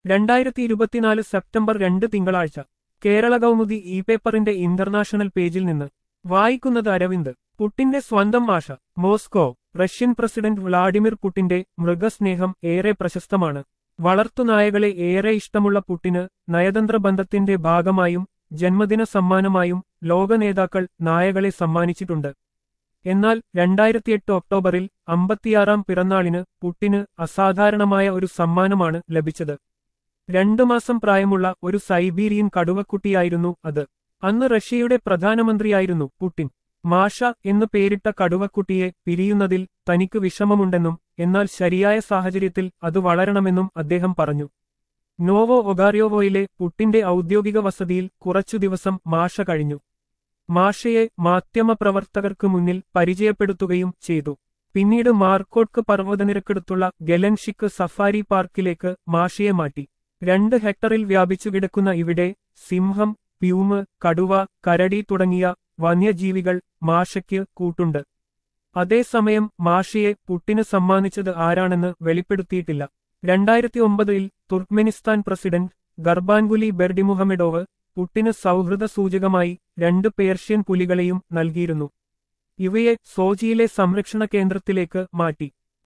രണ്ടായിരത്തി ഇരുപത്തിനാല് സെപ്റ്റംബർ രണ്ട് തിങ്കളാഴ്ച കേരള കൗമുദി ഇ പേപ്പറിന്റെ ഇന്റർനാഷണൽ പേജിൽ നിന്ന് വായിക്കുന്നത് അരവിന്ദ് പുട്ടിന്റെ സ്വന്തം മാഷ മോസ്കോ റഷ്യൻ പ്രസിഡന്റ് വ്ളാഡിമിർ പുട്ടിന്റെ മൃഗസ്നേഹം ഏറെ പ്രശസ്തമാണ് വളർത്തുനായകളെ ഏറെ ഇഷ്ടമുള്ള പുട്ടിന് നയതന്ത്ര ബന്ധത്തിന്റെ ഭാഗമായും ജന്മദിന സമ്മാനമായും ലോക നേതാക്കൾ നായകളെ സമ്മാനിച്ചിട്ടുണ്ട് എന്നാൽ രണ്ടായിരത്തിയെട്ട് ഒക്ടോബറിൽ അമ്പത്തിയാറാം പിറന്നാളിന് പുട്ടിന് അസാധാരണമായ ഒരു സമ്മാനമാണ് ലഭിച്ചത് രണ്ടു മാസം പ്രായമുള്ള ഒരു സൈബീരിയൻ കടുവക്കുട്ടിയായിരുന്നു അത് അന്ന് റഷ്യയുടെ പ്രധാനമന്ത്രിയായിരുന്നു പുട്ടിൻ മാഷ എന്നു പേരിട്ട കടുവക്കുട്ടിയെ പിരിയുന്നതിൽ തനിക്ക് വിഷമമുണ്ടെന്നും എന്നാൽ ശരിയായ സാഹചര്യത്തിൽ അത് വളരണമെന്നും അദ്ദേഹം പറഞ്ഞു നോവോ ഒഗാറിയോവോയിലെ പുട്ടിന്റെ ഔദ്യോഗിക വസതിയിൽ കുറച്ചു ദിവസം മാഷ കഴിഞ്ഞു മാഷയെ മാധ്യമപ്രവർത്തകർക്ക് മുന്നിൽ പരിചയപ്പെടുത്തുകയും ചെയ്തു പിന്നീട് മാർക്കോട്ക്ക് പർവ്വതനിരക്കടുത്തുള്ള ഗലൻഷിക്ക് സഫാരി പാർക്കിലേക്ക് മാഷയെ മാറ്റി രണ്ട് ഹെക്ടറിൽ വ്യാപിച്ചു കിടക്കുന്ന ഇവിടെ സിംഹം പ്യൂമ് കടുവ കരടി തുടങ്ങിയ വന്യജീവികൾ മാഷയ്ക്ക് കൂട്ടുണ്ട് അതേസമയം മാഷയെ പുട്ടിന് സമ്മാനിച്ചത് ആരാണെന്ന് വെളിപ്പെടുത്തിയിട്ടില്ല രണ്ടായിരത്തി ഒമ്പതിൽ തുർക്ക്മെനിസ്ഥാൻ പ്രസിഡന്റ് ഗർബാൻഗുലി ബെർഡിമുഹമെഡോവ് പുട്ടിന് സൗഹൃദ സൂചകമായി രണ്ട് പേർഷ്യൻ പുലികളെയും നൽകിയിരുന്നു ഇവയെ സോജിയിലെ സംരക്ഷണ കേന്ദ്രത്തിലേക്ക് മാറ്റി